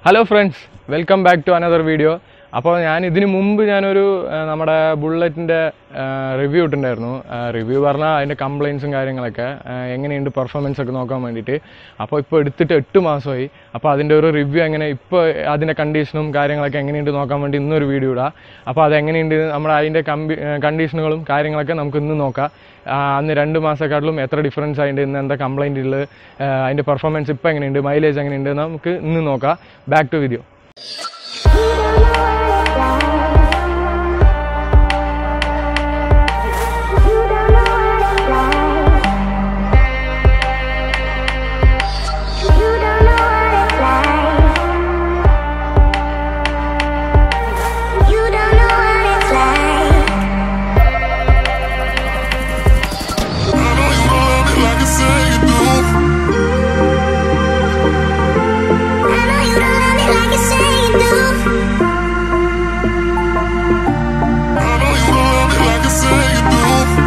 Hello friends welcome back to another video അപ്പോൾ ഞാൻ ഇതിനു മുമ്പ് ഞാനൊരു ആ, നമ്മുടെ ബുള്ളറ്റിൻ്റെ റിവ്യൂ ഇട്ടിട്ടുണ്ടായിരുന്നു റിവ്യൂ പറഞ്ഞാൽ അതിൻ്റെ കംപ്ലയിൻസും കാര്യങ്ങളൊക്കെ ആ, എങ്ങനെയുണ്ട് പെർഫോമൻസ് ഒക്കെ നോക്കാൻ വേണ്ടിയിട്ട് അപ്പോൾ ഇപ്പോൾ എടുത്തിട്ട് എട്ട് മാസമായി അപ്പോൾ അതിൻ്റെ ഒരു റിവ്യൂ എങ്ങനെ ഇപ്പോൾ അതിൻ്റെ കണ്ടീഷനും കാര്യങ്ങളൊക്കെ എങ്ങനെയുണ്ട് നോക്കാൻ വേണ്ടി ഇന്നൊരു വീഡിയോ ഇടാം അപ്പോൾ അത് എങ്ങനെയുണ്ട് നമ്മുടെ അതിൻ്റെ കമ്പി കണ്ടീഷനുകളും കാര്യങ്ങളൊക്കെ നമുക്ക് ഇന്ന് നോക്കാം ആ, അന്ന് രണ്ട് മാസക്കാട്ടിലും എത്ര ഡിഫറൻസ് ആയിട്ടുണ്ട് ഇന്ന് എന്താ കംപ്ലൈൻറ്റ് ഉള്ളത് ആ, അതിൻ്റെ പെർഫോമൻസ് ഇപ്പോൾ എങ്ങനെയുണ്ട് മൈലേജ് എങ്ങനെയുണ്ട് നമുക്ക് ഇന്ന് നോക്കാം back to video You don't know what it's like. I know you don't love it like you say you do. I know you don't love it like you say you do. I know you don't love it like you say you do.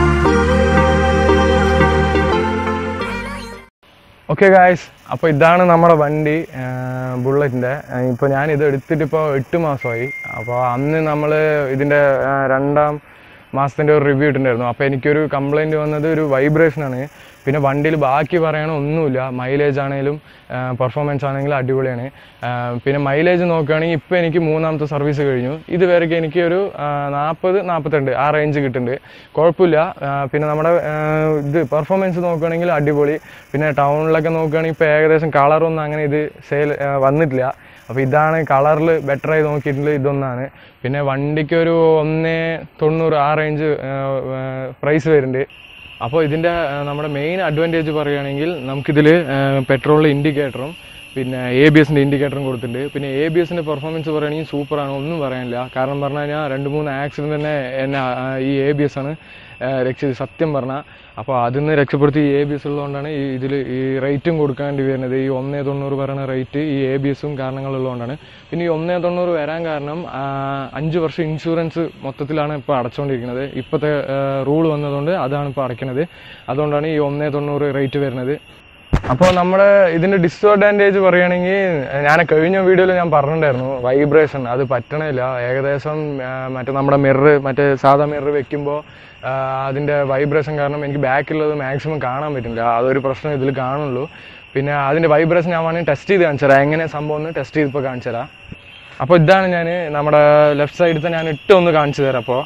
Okay guys അപ്പോൾ ഇതാണ് നമ്മുടെ വണ്ടി ബുള്ളറ്റിൻ്റെ ഇപ്പോൾ ഞാൻ ഇത് എടുത്തിട്ട് ഇപ്പോൾ എട്ട് മാസമായി അപ്പോൾ അന്ന് നമ്മൾ ഇതിൻ്റെ രണ്ടാം മാസത്തിൻ്റെ ഒരു റിവ്യൂ ഇട്ടിട്ടുണ്ടായിരുന്നു അപ്പോൾ എനിക്കൊരു കംപ്ലൈൻറ്റ് വന്നത് ഒരു വൈബ്രേഷനാണ് പിന്നെ വണ്ടിയിൽ ബാക്കി പറയാൻ ഒന്നുമില്ല മൈലേജ് ആണെങ്കിലും പെർഫോമൻസ് ആണെങ്കിലും അടിപൊളിയാണ് ആ, പിന്നെ മൈലേജ് നോക്കുകയാണെങ്കിൽ ഇപ്പോൾ എനിക്ക് മൂന്നാമത്തെ സർവീസ് കഴിഞ്ഞു ഇതുവരെയൊക്കെ എനിക്ക് ഒരു നാൽപ്പത് നാൽപ്പത്തിരണ്ട് ആ റേഞ്ച് കിട്ടുന്നുണ്ട് കുഴപ്പമില്ല ആ, പിന്നെ നമ്മുടെ ആ, ഇത് പെർഫോമൻസ് നോക്കുകയാണെങ്കിൽ അടിപൊളി പിന്നെ ടൗണിലൊക്കെ നോക്കുകയാണെങ്കിൽ ഇപ്പോൾ ഏകദേശം കളറൊന്നും അങ്ങനെ ഇത് സെയിൽ വന്നിട്ടില്ല അപ്പോൾ ഇതാണ് കളറിൽ ബെറ്ററായി നോക്കിയിട്ടുള്ളത് ഇതൊന്നാണ് പിന്നെ വണ്ടിക്ക് ഒരു ഒന്ന് തൊണ്ണൂറ് ആ റേഞ്ച് പ്രൈസ് വരുന്നുണ്ട് അപ്പോൾ ഇതിൻ്റെ ആ, നമ്മുടെ മെയിൻ അഡ്വാൻറ്റേജ് പറയുകയാണെങ്കിൽ നമുക്കിതിൽ പെട്രോളിൻ്റെ ഇൻഡിക്കേറ്ററും പിന്നെ എ ബി എസിൻ്റെ ഇൻഡിക്കേറ്ററും കൊടുത്തിട്ടുണ്ട് പിന്നെ എ ബി എസിൻ്റെ പെർഫോമൻസ് പറയുകയാണെങ്കിൽ സൂപ്പറാണ് ഒന്നും പറയാനില്ല കാരണം പറഞ്ഞു കഴിഞ്ഞാൽ രണ്ട് മൂന്ന് ആക്സിഡൻറ്റ് തന്നെ എന്നെ ആ, ഈ എ ബി എസ് ആണ് ആ, രക്ഷിച്ചത് സത്യം പറഞ്ഞാൽ അപ്പോൾ അതിൽ നിന്ന് രക്ഷപ്പെടുത്തി എ ബി എസ് ഉള്ളതുകൊണ്ടാണ് ഈ ഇതിൽ ഈ റേറ്റും കൊടുക്കേണ്ടി വരുന്നത് ഈ ഒന്നേ തൊണ്ണൂറ് പറയുന്ന റേറ്റ് ഈ എ ബി എസും കാരണങ്ങളുള്ളതുകൊണ്ടാണ് പിന്നെ ഈ ഒന്നേ തൊണ്ണൂറ് വരാൻ കാരണം ആ, അഞ്ച് വർഷം ഇൻഷുറൻസ് മൊത്തത്തിലാണ് ഇപ്പോൾ അടച്ചുകൊണ്ടിരിക്കുന്നത് ഇപ്പോഴത്തെ റൂൾ വന്നതുകൊണ്ട് അതാണ് ഇപ്പോൾ അടയ്ക്കുന്നത് അതുകൊണ്ടാണ് ഈ ഒന്നേ തൊണ്ണൂറ് റേറ്റ് വരുന്നത് അപ്പോൾ നമ്മുടെ ഇതിൻ്റെ ഡിസ്അഡ്വാൻറ്റേജ് പറയുകയാണെങ്കിൽ ഞാൻ കഴിഞ്ഞ വീഡിയോയിൽ ഞാൻ പറഞ്ഞിട്ടുണ്ടായിരുന്നു വൈബ്രേഷൻ അത് പറ്റണില്ല ഏകദേശം ആ, മറ്റേ നമ്മുടെ മിറർ മറ്റേ സാധാ മിറർ വെക്കുമ്പോൾ അതിൻ്റെ വൈബ്രേഷൻ കാരണം എനിക്ക് ബാക്കിലുള്ളത് മാക്സിമം കാണാൻ പറ്റില്ല അതൊരു പ്രശ്നം ഇതിൽ കാണുള്ളൂ പിന്നെ അതിൻ്റെ വൈബ്രേഷൻ ഞാൻ വേണമെങ്കിൽ ടെസ്റ്റ് ചെയ്ത് കാണിച്ചു തരാം എങ്ങനെ സംഭവം ഒന്ന് ടെസ്റ്റ് ചെയ്തിപ്പോൾ കാണിച്ചു തരാം അപ്പോൾ ഇതാണ് ഞാൻ നമ്മുടെ ലെഫ്റ്റ് സൈഡിൽ ഞാൻ ഇട്ട് ഒന്ന് കാണിച്ചു തരാം അപ്പോൾ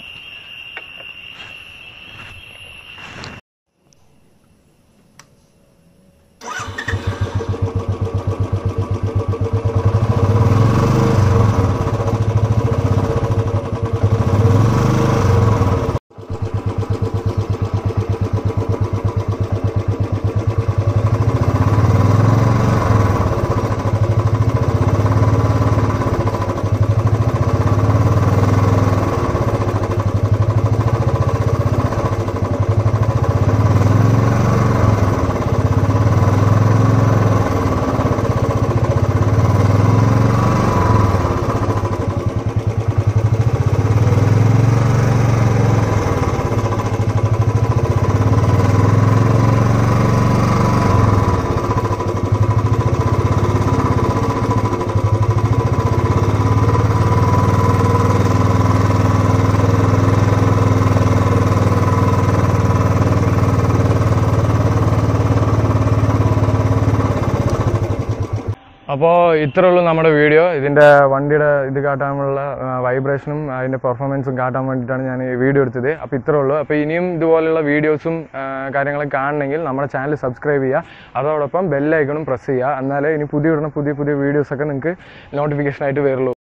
അപ്പോൾ ഇത്രേ ഉള്ളൂ നമ്മുടെ വീഡിയോ ഇതിൻ്റെ വണ്ടിയുടെ ഇത് കാട്ടാനുള്ള വൈബ്രേഷനും അതിൻ്റെ പെർഫോമൻസും കാട്ടാൻ വേണ്ടിയിട്ടാണ് ഞാൻ ഈ വീഡിയോ എടുത്തത് അപ്പോൾ ഇത്രേ ഉള്ളൂ അപ്പോൾ ഇനിയും ഇതുപോലെയുള്ള വീഡിയോസും കാര്യങ്ങളൊക്കെ കാണണമെങ്കിൽ നമ്മുടെ ചാനൽ സബ്സ്ക്രൈബ് ചെയ്യുക അതോടൊപ്പം ബെല്ലൈക്കണും പ്രസ് ചെയ്യുക എന്നാലേ ഇനി പുതിയ ഇടുന്ന പുതിയ പുതിയ വീഡിയോസൊക്കെ നിങ്ങൾക്ക് നോട്ടിഫിക്കേഷൻ ആയിട്ട് വരുള്ളൂ